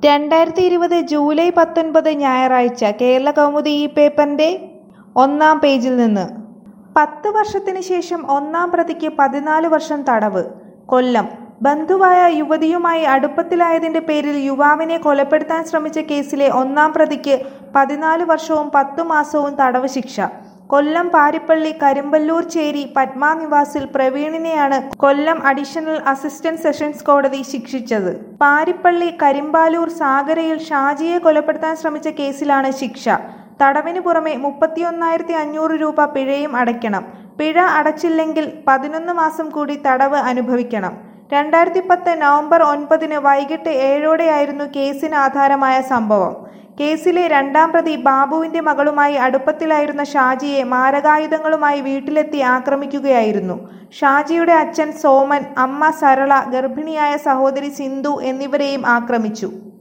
രണ്ടായിരത്തി ഇരുപത് ജൂലൈ പത്തൊൻപത് ഞായറാഴ്ച കേരള കൗമുദി ഈ പേപ്പറിന്റെ ഒന്നാം പേജിൽ നിന്ന് പത്ത് വർഷത്തിന് ശേഷം ഒന്നാം പ്രതിക്ക് പതിനാല് വർഷം തടവ് കൊല്ലം ബന്ധുവായ യുവതിയുമായി അടുപ്പത്തിലായതിന്റെ പേരിൽ യുവാവിനെ കൊലപ്പെടുത്താൻ ശ്രമിച്ച കേസിലെ ഒന്നാം പ്രതിക്ക് പതിനാല് വർഷവും പത്തു മാസവും തടവ് ശിക്ഷ കൊല്ലം പാരിപ്പള്ളി കരിമ്പല്ലൂർ ചേരി പത്മ നിവാസിൽ പ്രവീണിനെയാണ് കൊല്ലം അഡീഷണൽ അസിസ്റ്റന്റ് സെഷൻസ് കോടതി ശിക്ഷിച്ചത് പാരിപ്പള്ളി കരിമ്പാലൂർ സാഗരയിൽ ഷാജിയെ കൊലപ്പെടുത്താൻ ശ്രമിച്ച കേസിലാണ് ശിക്ഷ തടവിന് പുറമെ മുപ്പത്തിയൊന്നായിരത്തി അഞ്ഞൂറ് രൂപ പിഴയും അടയ്ക്കണം പിഴ അടച്ചില്ലെങ്കിൽ പതിനൊന്ന് മാസം കൂടി തടവ് അനുഭവിക്കണം രണ്ടായിരത്തി പത്ത് നവംബർ ഒൻപതിന് വൈകിട്ട് ഏഴോടെയായിരുന്നു കേസിന് ആധാരമായ സംഭവം കേസിലെ രണ്ടാം പ്രതി ബാബുവിന്റെ മകളുമായി അടുപ്പത്തിലായിരുന്ന ഷാജിയെ മാരകായുധങ്ങളുമായി വീട്ടിലെത്തി ആക്രമിക്കുകയായിരുന്നു ഷാജിയുടെ അച്ഛൻ സോമൻ അമ്മ സരള ഗർഭിണിയായ സഹോദരി സിന്ധു എന്നിവരെയും ആക്രമിച്ചു